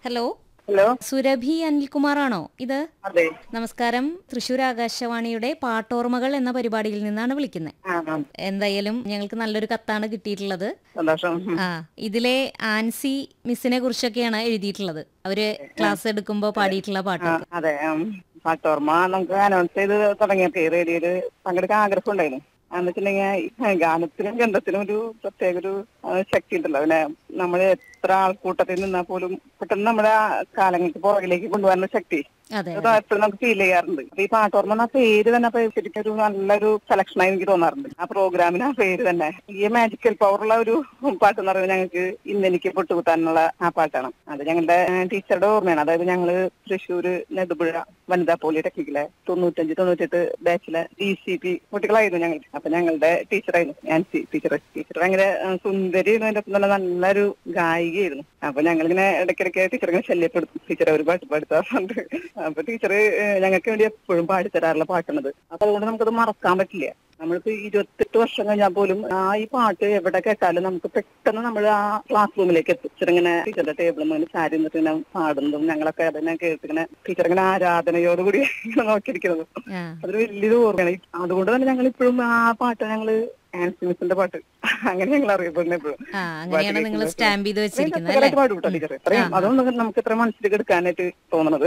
Hello hello Surabhi അനിൽകുമാറാണോ ഇത് അതെ നമസ്കാരം തൃശൂർ ആകാശവാണിയുടെ പാട്ടോർമകൾ എന്ന പരിപാടിയിൽ നിന്നാണ് വിളിക്കുന്നത് ആ ആ, എന്തായാലും ഞങ്ങൾക്ക് നല്ലൊരു കത്താണ് കിട്ടിയിട്ടുള്ളത് സന്തോഷം ഉം. ആ ഇതിലെ ആൻസി മിസ്സിനെ കുറിച്ചൊക്കെയാണ് എഴുതിയിട്ടുള്ളത് അവര് ക്ലാസ് എടുക്കുമ്പോൾ പാടിയിട്ടുള്ള ആ, പാട്ട് അതെ ഉം. പാട്ടോർമ്മ നമുക്ക് അനൗൺസ് ചെയ്ത് തുടങ്ങിയപ്പോ റേഡിയോയില് പങ്കെടുക്കാൻ ആഗ്രഹം ഉണ്ടായിരുന്നു എന്ന് വെച്ചിട്ടുണ്ടെങ്കിൽ ഗാനത്തിനും ഗന്ധത്തിനും ഒരു പ്രത്യേക ഒരു ആ, ശക്തി ഉണ്ടല്ലോ പിന്നെ നമ്മൾ എത്ര ആൾക്കൂട്ടത്തിൽ നിന്നാൽ പോലും പെട്ടെന്ന് നമ്മുടെ ആ കാലങ്ങൾക്ക് പുറകിലേക്ക് കൊണ്ടുപോകാനുള്ള ശക്തി അതെ അത് എപ്പോഴും നമുക്ക് ഫീൽ ചെയ്യാറുണ്ട് അപ്പൊ ഈ പാട്ടോർമ്മ എന്ന പേര് തന്നെ അപ്പൊ ശരിക്കും ഒരു നല്ലൊരു സെലക്ഷനായി എനിക്ക് തോന്നാറുണ്ട് ആ പ്രോഗ്രാമിന് ആ പേര് തന്നെ ഈ മാജിക്കൽ പവർ ഉള്ള ഒരു പാട്ട് എന്ന് പറയുന്നത് ഞങ്ങൾക്ക് ഇന്ന് എനിക്ക് പൊട്ടുകുത്താനുള്ള ആ പാട്ടാണ് അത് ഞങ്ങളുടെ ടീച്ചറുടെ ഓർമ്മയാണ് അതായത് ഞങ്ങള് തൃശ്ശൂര് നെടുപുഴ വനിതാ പോളിടെക്നിക്കിലെ തൊണ്ണൂറ്റഞ്ച് തൊണ്ണൂറ്റെട്ട് ബാച്ചിലെ ഡി സി പി കുട്ടികളായിരുന്നു ഞങ്ങൾ അപ്പൊ ഞങ്ങളുടെ ടീച്ചറായിരുന്നു ഞാൻ ടീച്ചർ ടീച്ചർ ഭയങ്കര ആ, സുന്ദരിയായിരുന്നു അതിന്റെ ഒപ്പം തന്നെ നല്ലൊരു ഗായികയായിരുന്നു അപ്പൊ ഞങ്ങളിങ്ങനെ ഇടയ്ക്കിടയ്ക്ക് ടീച്ചർ ഇങ്ങനെ ശല്യപ്പെടുത്തും ടീച്ചർ ഒരു പാട്ട് പാടുത്താറുണ്ട് അപ്പൊ ടീച്ചർ ഞങ്ങൾക്ക് വേണ്ടി എപ്പോഴും പാടിത്തരാറുള്ള പാട്ടാണത് അപ്പൊ അതുകൊണ്ട് നമുക്കത് മറക്കാൻ പറ്റില്ല നമ്മളിപ്പോ ഇരുപത്തെട്ട് വർഷം കഴിഞ്ഞാൽ പോലും ആ ഈ പാട്ട് എവിടെ കേട്ടാലും നമുക്ക് പെട്ടെന്ന് നമ്മൾ ആ ക്ലാസ് റൂമിലേക്ക് എത്തും ടീച്ചർ ഇങ്ങനെ ടീച്ചറുടെ ടേബിളിൽ ഇങ്ങനെ ചാരി നിന്നിട്ട് ഇങ്ങനെ പാടുന്നതും ഞങ്ങളൊക്കെ അതിനെ കേട്ട് ഇങ്ങനെ ടീച്ചർ ഇങ്ങനെ ആരാധനയോടുകൂടി ഇങ്ങനെ നോക്കിയിരിക്കുന്നത് ആ അതൊരു വലിയൊരു ഓർമ്മയാണ് അതുകൊണ്ട് തന്നെ ഞങ്ങൾ ഇപ്പോഴും ആ പാട്ട് ഞങ്ങള് ആൻസി മിസ്സിന്റെ പാട്ട് അങ്ങനെ ഞങ്ങൾ അറിയപ്പെടുന്നത് എപ്പോഴും ആ അങ്ങനെയാണ് നിങ്ങൾ സ്റ്റാമ്പ് ചെയ്ത് വെച്ചിരിക്കുന്നത് അല്ലേ രസകരമായിട്ട് പാടും കേട്ടോ ടീച്ചർ ഇത്രയും അതൊന്നും നമുക്ക് ഇത്ര മനസ്സിലേക്ക് എടുക്കാനായിട്ട് തോന്നണത്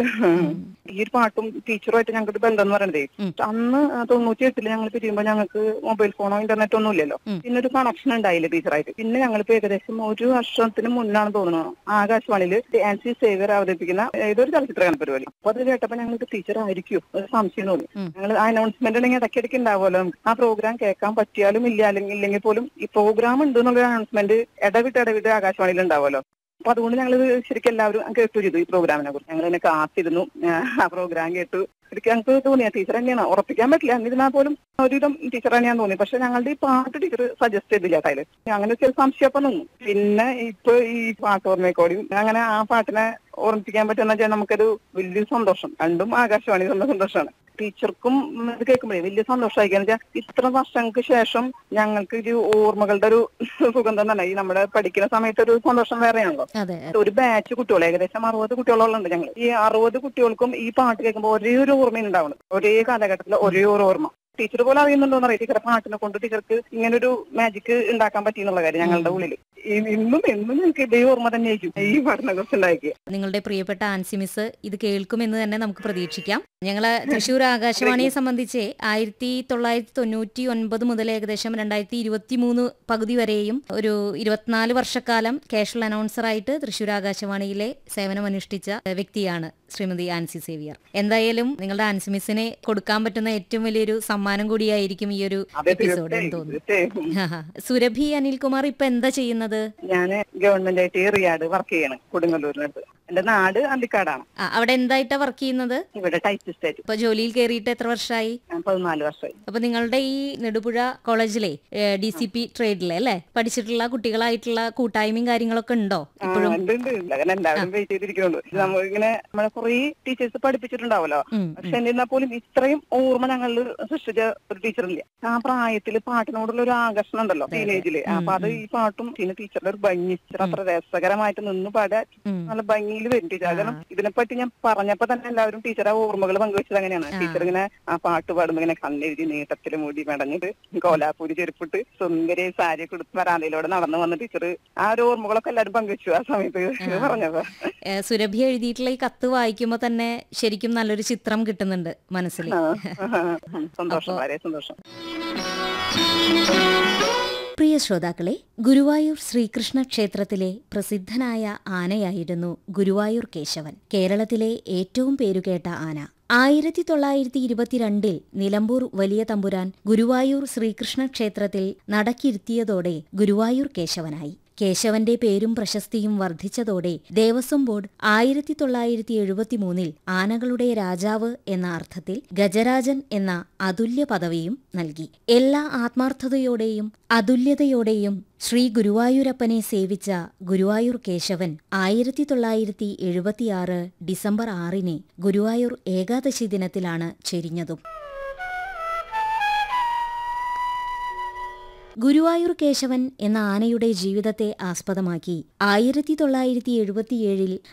ഈ ഒരു പാട്ടും ടീച്ചറുമായിട്ട് ഞങ്ങൾക്ക് ബന്ധം എന്ന് പറയണതേ ഉം. അന്ന് തൊണ്ണൂറ്റി എട്ടില് ഞങ്ങൾ പിരിയുമ്പോൾ ഞങ്ങൾക്ക് മൊബൈൽ ഫോണോ ഇന്റർനെറ്റോ ഒന്നും ഇല്ലല്ലോ ഉം. പിന്നെ ഒരു കണക്ഷൻ ഉണ്ടായില്ല ടീച്ചറായിട്ട് പിന്നെ ഞങ്ങളിപ്പോ ഏകദേശം ഒരു വർഷത്തിന് മുന്നാണ് തോന്നുന്നത് ആകാശവാണിയിൽ ആൻസി സേവർ അവതരിപ്പിക്കുന്ന ഏതൊരു ചലച്ചിത്ര പരിപാടി അപ്പൊ അത് കേട്ടപ്പോ ഞങ്ങൾക്ക് ടീച്ചർ ആയിരിക്കും ഒരു സംശയം തോന്നി ഉം. ഞങ്ങൾ ആ അനൗൺസ്മെന്റ് ഉണ്ടെങ്കിൽ ഇടയ്ക്കിടയ്ക്ക് ഉണ്ടാവുമല്ലോ നമുക്ക്. ആ പ്രോഗ്രാം കേൾക്കാൻ പറ്റിയാലും ഇല്ല അല്ലെങ്കിൽ ഇല്ലെങ്കിൽ പോലും ഈ പ്രോഗ്രാം ഉണ്ട് എന്നുള്ള അനൗൺസ്മെന്റ് ഇടവിട്ട് ഇടവിട്ട് ആകാശവാണിയിൽ ഉണ്ടാവുമല്ലോ അപ്പൊ അതുകൊണ്ട് ഞങ്ങൾ ശരിക്കും എല്ലാവരും കേട്ടു ചെയ്തു ഈ പ്രോഗ്രാമിനെ കുറിച്ച് ഞങ്ങൾ ഇതിനെ കാത്തിരുന്നു ആ പ്രോഗ്രാം കേട്ടു ശരിക്കും ഞങ്ങൾക്ക് തോന്നിയ ടീച്ചർ തന്നെയാണ് ഉറപ്പിക്കാൻ പറ്റില്ല എന്നിരുന്നാൽ പോലും ഒരുവിധം ടീച്ചർ തന്നെയാന്ന് തോന്നി പക്ഷെ ഞങ്ങളുടെ ഈ പാട്ട് ടീച്ചർ സജസ്റ്റ് ചെയ്തില്ല അതില് അങ്ങനെ ചില സംശയമൊക്കെ നിന്നു പിന്നെ ഇപ്പൊ ഈ പാട്ട് ഓർമ്മയെക്കോടിയും അങ്ങനെ ആ പാട്ടിനെ ഓർമ്മിപ്പിക്കാൻ പറ്റുന്ന വെച്ചാൽ നമുക്കൊരു വലിയൊരു സന്തോഷം രണ്ടും ആകാശവാണി തന്ന സന്തോഷമാണ് ടീച്ചർക്കും ഉം, ഇത് കേൾക്കുമ്പോഴേ വലിയ സന്തോഷമായിരിക്കും വെച്ചാൽ ഇത്ര വർഷങ്ങൾക്ക് ശേഷം ഞങ്ങൾക്ക് ഒരു ഓർമ്മകളുടെ ഒരു സുഗന്ധം തന്നെ ഈ നമ്മുടെ പഠിക്കുന്ന സമയത്ത് ഒരു സന്തോഷം വേറെയാണല്ലോ അതെ ഒരു ബാച്ച് കുട്ടികൾ ഏകദേശം അറുപത് കുട്ടികളോളം ഞങ്ങൾ ഈ അറുപത് കുട്ടികൾക്കും ഈ പാട്ട് കേൾക്കുമ്പോൾ ഒരേ ഒരു ഓർമ്മ ഉണ്ടാവണം ഒരേ കാലഘട്ടത്തിൽ ഒരേ ഒരു ഓർമ്മ ടീച്ചർ പോലെ അറിയുന്നുണ്ടോന്ന് അറിയാം ടീച്ചറെ പാട്ടിനെ കൊണ്ട് ടീച്ചർക്ക് ഇങ്ങനൊരു മാജിക് ഉണ്ടാക്കാൻ പറ്റിയെന്നുള്ള കാര്യം ഞങ്ങളുടെ ഉള്ളിൽ ഈ- ഇന്നും എന്നും ഞങ്ങൾക്ക് ഇതേ ഓർമ്മ തന്നെയായിരിക്കും ഈ പാട്ടിനെ കുറിച്ച് ഉണ്ടാക്കിയ നിങ്ങളുടെ പ്രിയപ്പെട്ട ആൻസി മിസ് ഇത് കേൾക്കുമെന്ന് തന്നെ നമുക്ക് പ്രതീക്ഷിക്കാം ഞങ്ങള് തൃശൂർ ആകാശവാണിയെ സംബന്ധിച്ച് ആയിരത്തി തൊള്ളായിരത്തി തൊണ്ണൂറ്റി ഒൻപത് മുതൽ ഏകദേശം രണ്ടായിരത്തി ഇരുപത്തി മൂന്ന് പകുതി വരെയും ഒരു ഇരുപത്തിനാല് വർഷക്കാലം കാഷ്വൽ അനൗൺസറായിട്ട് തൃശൂർ ആകാശവാണിയിലെ സേവനമനുഷ്ഠിച്ച വ്യക്തിയാണ് ശ്രീമതി ആൻസി സേവിയർ എന്തായാലും നിങ്ങളുടെ ആൻസി മിസ്സിനെ കൊടുക്കാൻ പറ്റുന്ന ഏറ്റവും വലിയൊരു സമ്മാനം കൂടിയായിരിക്കും ഈ ഒരു അതെ എപ്പിസോഡ് എന്ന് തീർച്ചയായും തോന്നുന്നു തീർച്ചയായും സുരഭി അനിൽകുമാർ ഇപ്പൊ എന്താ ചെയ്യുന്നത് ഞാൻ ഗവൺമെന്റ് ആയിട്ട് ഈ റിയാഡ് വർക്ക് ചെയ്യണം കൊടുങ്ങല്ലൂരിനടുത്ത് എന്റെ നാട് അന്തിക്കാടാണ് ആ, അവിടെ എന്തായിട്ടാ വർക്ക് ചെയ്യുന്നത് ഇവിടെ ടൈപ്പിസ്റ്റ് ആയിട്ട് ഇപ്പൊ ജോലിയിൽ കയറിയിട്ട് എത്ര വർഷമായി ഞാൻ പതിനാല് വർഷമായി അപ്പൊ നിങ്ങളുടെ ഈ നെടുപുഴ കോളേജിലെ ഡി സി പി ട്രേഡിലെ അല്ലെ പഠിച്ചിട്ടുള്ള കുട്ടികളായിട്ടുള്ള കൂട്ടായ്മയും കാര്യങ്ങളൊക്കെ ഉണ്ടോ ആ, ഉണ്ട് ഉണ്ട് ഉണ്ട്. അങ്ങനെ എല്ലാവരും വെയിറ്റ് ചെയ്തിരിക്കുന്നുണ്ട് ഇത് നമ്മളിങ്ങനെ നമ്മളെ കുറെ ടീച്ചേഴ്സ് പഠിപ്പിച്ചിട്ടുണ്ടാവല്ലോ ഉം, പക്ഷെ എന്നിരുന്നാൽ പോലും ഇത്രയും ഓർമ്മ ഞങ്ങളിൽ സൃഷ്ടിച്ച ഒരു ടീച്ചറില്ല ആ പ്രായത്തിൽ പാട്ടിനോടുള്ള ഒരു ആകർഷണം ഉണ്ടല്ലോ ടീനേജില് അപ്പൊ അത് ഈ പാട്ടും പിന്നെ ടീച്ചറുടെ ഒരു ഭംഗി ടീച്ചർ അത്ര രസകരമായിട്ട് നിന്ന് പാടാൻ ഉം. നല്ല ഭംഗിയിൽ വരും ടീച്ചർ കാരണം ഇതിനെപ്പറ്റി ഞാൻ പറഞ്ഞപ്പോ തന്നെ എല്ലാവരും ടീച്ചർ ആ ഓർമ്മകൾ പങ്കുവെച്ചത് അങ്ങനെയാണ് ടീച്ചർ ഇങ്ങനെ ആ പാട്ട് പാടുമ്പോ ഇങ്ങനെ കണ്ണെഴുതി നീട്ടത്തില് മൂടി മെടഞ്ഞിട്ട് കോലാപ്പൂരി ചെരുപ്പിട്ട് സുന്ദരി സാരി കൊടുത്ത് വരാന്തയിലൂടെ നടന്നു വന്ന ടീച്ചർ ആ ഒരു ഓർമ്മകളൊക്കെ എല്ലാവരും പങ്കുവെച്ചു ആ സമയത്ത് പറഞ്ഞപ്പോ ഏ, സുരഭി എഴുതിയിട്ടുള്ള ഈ കത്ത് വായിക്കുമ്പോ തന്നെ ശരിക്കും നല്ലൊരു ചിത്രം കിട്ടുന്നുണ്ട് മനസ്സിൽ ആ, സന്തോഷം വളരെ സന്തോഷം പ്രിയ ശ്രോതാക്കളെ ഗുരുവായൂർ ശ്രീകൃഷ്ണ ക്ഷേത്രത്തിലെ പ്രസിദ്ധനായ ആനയായിരുന്നു ഗുരുവായൂർ കേശവൻ കേരളത്തിലെ ഏറ്റവും പേരുകേട്ട ആന ആയിരത്തി തൊള്ളായിരത്തി ഇരുപത്തിരണ്ടിൽ നിലമ്പൂർ വലിയ തമ്പുരാൻ ഗുരുവായൂർ ശ്രീകൃഷ്ണ ക്ഷേത്രത്തിൽ നടക്കിരുത്തിയതോടെ ഗുരുവായൂർ കേശവനായി കേശവന്റെ പേരും പ്രശസ്തിയും വർദ്ധിച്ചതോടെ ദേവസ്വം ബോർഡ് ആയിരത്തി തൊള്ളായിരത്തി എഴുപത്തിമൂന്നിൽ ആനകളുടെ രാജാവ് എന്ന അർത്ഥത്തിൽ ഗജരാജൻ എന്ന അതുല്യ പദവിയും നൽകി എല്ലാ ആത്മാർത്ഥതയോടെയും അതുല്യതയോടെയും ശ്രീ ഗുരുവായൂരപ്പനെ സേവിച്ച ഗുരുവായൂർ കേശവൻ ആയിരത്തി തൊള്ളായിരത്തി എഴുപത്തിയാറ് ഡിസംബർ ആറിന് ഗുരുവായൂർ ഏകാദശി ദിനത്തിലാണ് ചെരിഞ്ഞതും ഗുരുവായൂർ കേശവൻ എന്ന ആനയുടെ ജീവിതത്തെ ആസ്പദമാക്കി ആയിരത്തി തൊള്ളായിരത്തി എഴുപത്തിയേഴിൽ